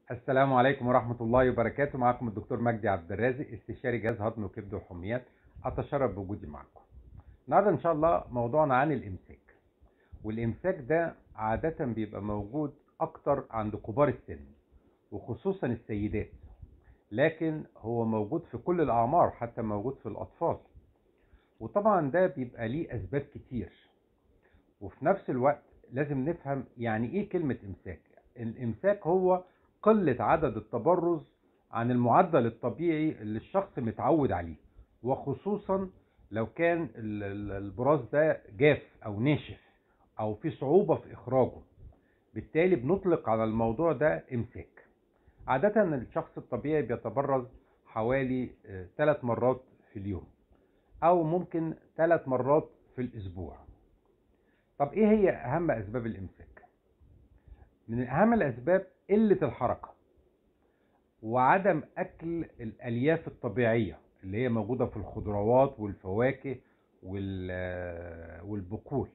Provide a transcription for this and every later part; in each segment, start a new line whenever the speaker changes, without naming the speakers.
السلام عليكم ورحمة الله وبركاته معكم الدكتور مجدي عبد الرازق استشاري جهاز هضم وكبد وحميات أتشرف بوجودي معكم النهاردة إن شاء الله موضوعنا عن الإمساك والإمساك ده عادة بيبقى موجود أكتر عند كبار السن وخصوصا السيدات لكن هو موجود في كل الأعمار حتى موجود في الأطفال وطبعا ده بيبقى ليه أسباب كتير وفي نفس الوقت لازم نفهم يعني إيه كلمة إمساك الإمساك هو قلة عدد التبرز عن المعدل الطبيعي اللي الشخص متعود عليه وخصوصا لو كان ال- ال- البراز ده جاف او ناشف او في صعوبة في اخراجه بالتالي بنطلق على الموضوع ده امساك عادة الشخص الطبيعي بيتبرز حوالي ثلاث مرات في اليوم او ممكن ثلاث مرات في الاسبوع طب ايه هي اهم اسباب الامساك من اهم الاسباب قلة الحركة وعدم اكل الالياف الطبيعية اللي هي موجودة في الخضروات والفواكه وال- والبقول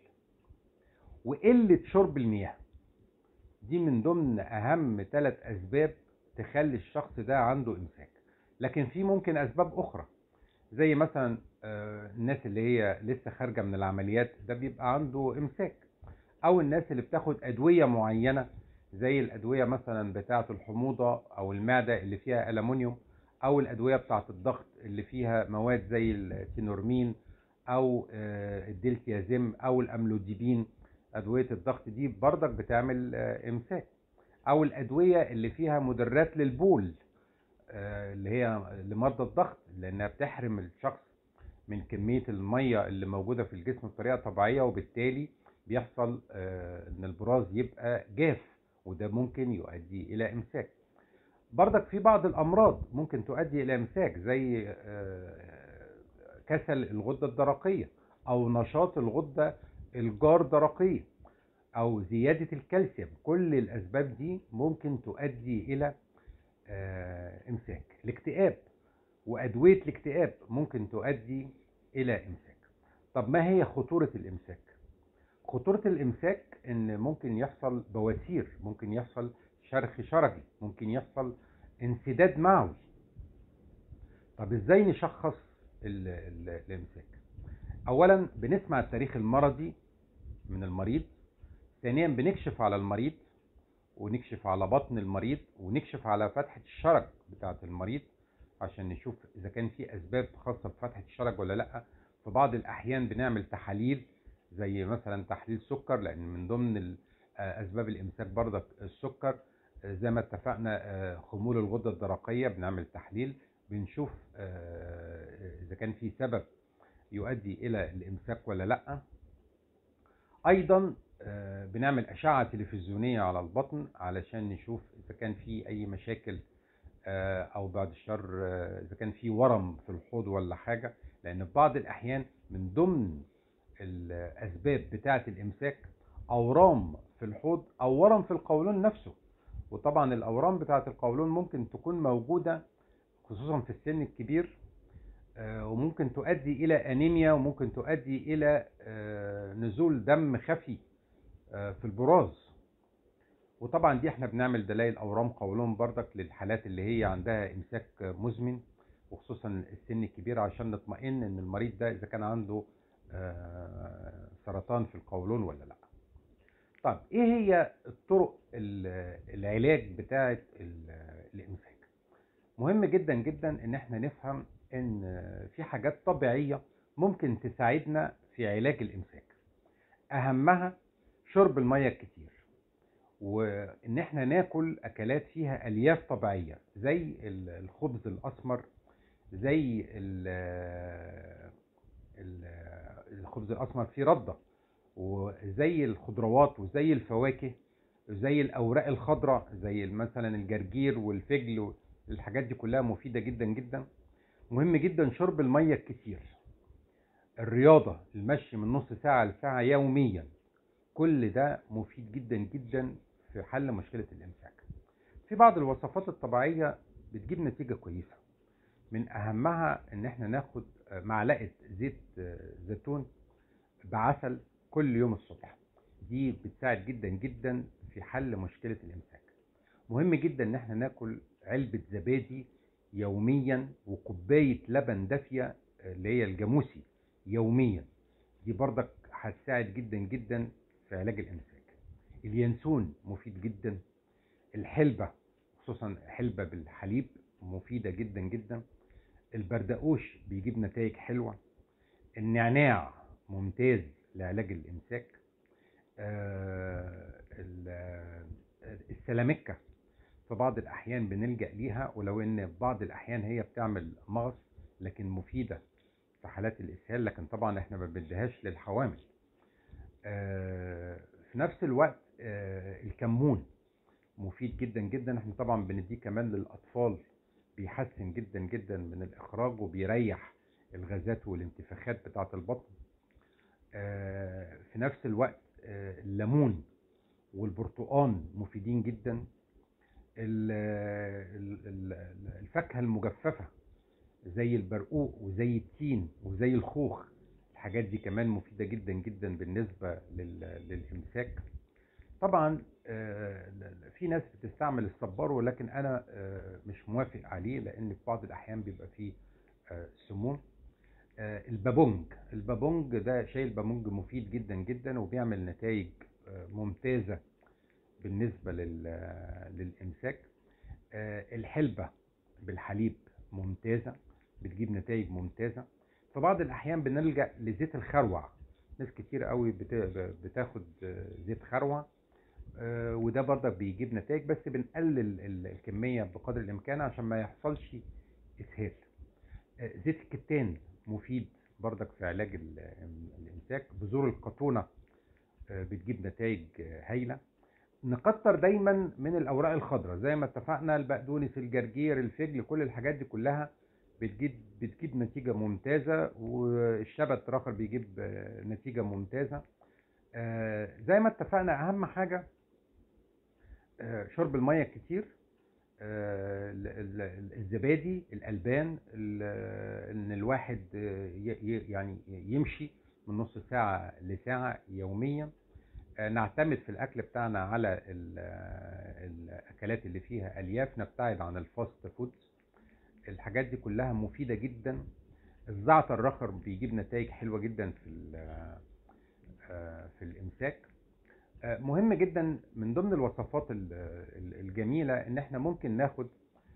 وقلة شرب المياه دي من ضمن اهم ثلاث اسباب تخلي الشخص ده عنده امساك لكن في ممكن اسباب اخرى زي مثلا آه، الناس اللي هي لسه خارجه من العمليات ده بيبقى عنده امساك او الناس اللي بتاخد ادويه معينه زي الادويه مثلا بتاعه الحموضه او المعده اللي فيها الومنيوم او الادويه بتاعه الضغط اللي فيها مواد زي التينورمين او آه، الدلتيازيم او الاملوديبين ادويه الضغط دي بردك بتعمل آه، امساك او الادويه اللي فيها مدرات للبول آه، اللي هي لمرضى الضغط لانها بتحرم الشخص من كميه الميه اللي موجوده في الجسم بطريقه طبيعيه وبالتالي بيحصل آه، ان البراز يبقى جاف وده ممكن يؤدي الى امساك بردك في بعض الامراض ممكن تؤدي الى امساك زي آه، كسل الغده الدرقيه او نشاط الغده الجار درقيه او زياده الكالسيوم كل الاسباب دي ممكن تؤدي الى آه، امساك الاكتئاب وادويه الاكتئاب ممكن تؤدي الى امساك طب ما هي خطوره الامساك خطوره الامساك ان ممكن يحصل بواسير ممكن يحصل شرخ شرجي ممكن يحصل انسداد معوي طب ازاي نشخص ال- ال- الامساك اولا بنسمع التاريخ المرضي من المريض ثانيا بنكشف على المريض ونكشف على بطن المريض ونكشف على فتحة الشرج بتاعة المريض عشان نشوف إذا كان في أسباب خاصة بفتحة الشرج ولا لأ في بعض الأحيان بنعمل تحاليل زي مثلا تحليل سكر لأن من ضمن ال- آه، أسباب الإمساك برضك السكر آه، زي ما اتفقنا آه، خمول الغدة الدرقية بنعمل تحليل بنشوف آه، إذا كان في سبب يؤدي إلى الإمساك ولا لأ ايضا آه، بنعمل اشعه تلفزيونيه على البطن علشان نشوف اذا كان في اي مشاكل آه، او بعد الشر آه، اذا كان في ورم في الحوض ولا حاجه لان في بعض الاحيان من ضمن الاسباب بتاعه الامساك اورام في الحوض او ورم في القولون نفسه وطبعا الاورام بتاعه القولون ممكن تكون موجوده خصوصا في السن الكبير آه، وممكن تؤدي الى انيميا وممكن تؤدي الى آه، نزول دم خفي آه، في البراز وطبعا دي احنا بنعمل دلائل اورام قولون بردك للحالات اللي هي عندها امساك مزمن وخصوصا السن الكبير عشان نطمئن ان المريض ده اذا كان عنده آه، سرطان في القولون ولا لا طب ايه هي الطرق ال- العلاج بتاعه ال- الامساك مهم جدا جدا ان احنا نفهم ان في حاجات طبيعيه ممكن تساعدنا في علاج الامساك اهمها شرب الميه الكتير وان احنا ناكل اكلات فيها الياف طبيعيه زي ال- الخبز الاسمر زي ال- ال- الخبز الاسمر فيه رده وزي الخضروات وزي الفواكه وزي الاوراق الخضراء زي مثلا الجرجير والفجل الحاجات دي كلها مفيده جدا جدا مهم جدا شرب الميه الكتير الرياضه المشي من نص ساعه لساعه يوميا كل ده مفيد جدا جدا في حل مشكله الامساك في بعض الوصفات الطبيعيه بتجيب نتيجه كويسه من اهمها ان احنا ناخد معلقه زيت زيتون بعسل كل يوم الصبح دي بتساعد جدا جدا في حل مشكله الامساك مهم جدا ان احنا ناكل علبة زبادي يوميا وكوباية لبن دافية اللي هي الجاموسي يوميا دي برضك هتساعد جدا جدا في علاج الامساك اليانسون مفيد جدا الحلبة خصوصا حلبة بالحليب مفيدة جدا جدا البردقوش بيجيب نتائج حلوة النعناع ممتاز لعلاج الامساك آه، ال- آه، السلامكة في بعض الأحيان بنلجأ ليها ولو إن في بعض الأحيان هي بتعمل مغص لكن مفيدة في حالات الإسهال لكن طبعا إحنا ما بنديهاش للحوامل آه، في نفس الوقت آه، الكمون مفيد جدا جدا احنا طبعا بنديه كمان للأطفال بيحسن جدا جدا من الإخراج وبيريح الغازات والانتفاخات بتاعة البطن آه، في نفس الوقت آه، الليمون والبرتقان مفيدين جدا ال- ال- ال- الفاكهة المجففة زي البرقوق وزي التين وزي الخوخ الحاجات دي كمان مفيدة جدا جدا بالنسبة لل- للإمساك طبعا آه، ل- ل- في ناس بتستعمل الصبار ولكن أنا آه، مش موافق عليه لأن في بعض الأحيان بيبقى فيه آه، سموم آه، البابونج البابونج ده شاي البابونج مفيد جدا جدا وبيعمل نتائج آه، ممتازة بالنسبة لل- للإمساك آه، الحلبة بالحليب ممتازة بتجيب نتائج ممتازة في بعض الأحيان بنلجأ لزيت الخروع ناس كتير قوي بت- بتاخد آه، زيت خروع آه، وده برضك بيجيب نتائج بس بنقلل ال- الكمية بقدر الإمكان عشان ما يحصلش إسهال آه، زيت الكتان مفيد برضك في علاج ال- الإمساك بذور القطونة آه، بتجيب نتائج آه، هايلة نكتر دايما من الاوراق الخضراء زي ما اتفقنا البقدونس الجرجير الفجل كل الحاجات دي كلها بتجيب بتجيب نتيجه ممتازه والشبت الاخر بيجيب آه، نتيجه ممتازه آه، زي ما اتفقنا اهم حاجه آه، شرب الميه كتير آه، ال- ال- الزبادي الالبان ال- ان الواحد آه، ي- ي- يعني يمشي من نص ساعه لساعه يوميا آه، نعتمد في الاكل بتاعنا على ال- آه، الاكلات اللي فيها الياف نبتعد عن الفاست فودز الحاجات دي كلها مفيده جدا الزعتر الرخر بيجيب نتائج حلوه جدا في ال- آه، في الامساك آه، مهم جدا من ضمن الوصفات ال- ال- الجميله ان احنا ممكن ناخد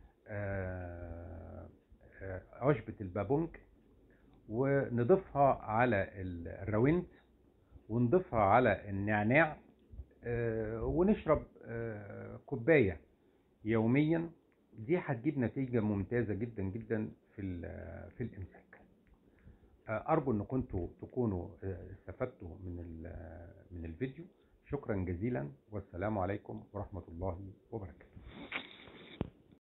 آه، آه، عشبه البابونج ونضيفها على ال- الراوند ونضيفها على النعناع آه، ونشرب آه، كوباية يوميا دي هتجيب نتيجة ممتازة جدا جدا في ال- في الإمساك آه، أرجو إن كنتوا تكونوا آه، استفدتوا من ال- من الفيديو شكرا جزيلا والسلام عليكم ورحمة الله وبركاته